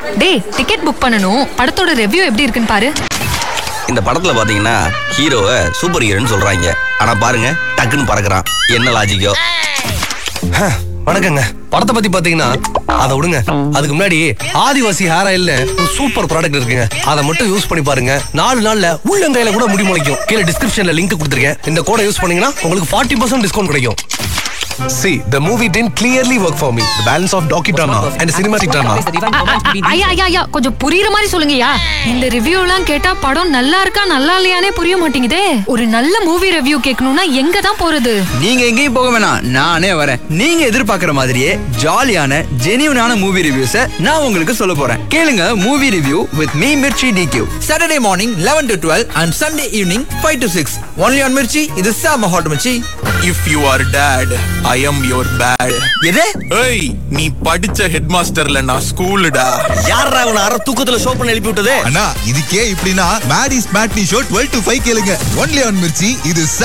டேய் ticket book பண்ணணும் படத்தோட ரிவ்யூ எப்படி இருக்குன்னு பாரு இந்த படத்துல பாத்தீங்கன்னா ஹீரோவை சூப்பர் ஹீரோன்னு சொல்றாங்க ஆனா பாருங்க டக்குன்னு பறக்குறான் என்ன லாஜிக்கோ வணக்கங்க படத்தை பத்தி பாத்தீங்கன்னா அதை விடுங்க அதுக்கு முன்னாடி ஆதிவாசி ஹேர் ஆயில்ல ஒரு சூப்பர் ப்ராடக்ட் இருக்குங்க அதை மட்டும் யூஸ் பண்ணி பாருங்க நாலு நாள்ல உள்ளங்கையில கூட முடி முளைக்கும் கீழே டிஸ்கிரிப்ஷன்ல லிங்க் கொடுத்துருக்கேன் இந்த கோடை யூஸ் பண்ணீங்கன்னா உங்களுக்கு ஃபார்ட்டி பர்சன்ட் டிஸ்கவுண்ட் கிடைக்கும் See, the movie didn't clearly work for me. The balance of docudrama and cinematic drama. அ- அ- ஐயா ஐயா ஐயா கொஞ்சம் புரியுற மாதிரி சொல்லுங்கய்யா இந்த ரிவ்யூ எல்லாம் கேட்டா படம் நல்லா இருக்கா நல்லா இல்லையானே புரிய மாட்டேங்குதே ஒரு நல்ல மூவி ரிவ்யூ கேட்கணும்னா எங்க தான் போறது நீங்க எங்கேயும் போக வேணாம் நானே வரேன் நீங்க எதிர்பார்க்கிற மாதிரியே ஜாலியான ஜெனியூனான மூவி ரிவ்யூஸ நான் உங்களுக்கு சொல்ல போறேன் கேளுங்க movie review with me Mirchi டிக்யூ Saturday morning eleven to twelve and Sunday evening five to six only on Mirchi இது சாம hot Mirchi if you are date I am your bad எது ஏய் நீ படிச்ச ஹெட் மாஸ்டர்ல நான் ஸ்கூலுடா யாரா அவனை அரை தூக்கத்துல ஷோ பண்ண எழுப்பி விட்டது அண்ணா இதுக்கே இப்படின்னா Mary's matinee show twelve to five கேளுங்க ஒன்லி ஆன் மிர்ச்சி இது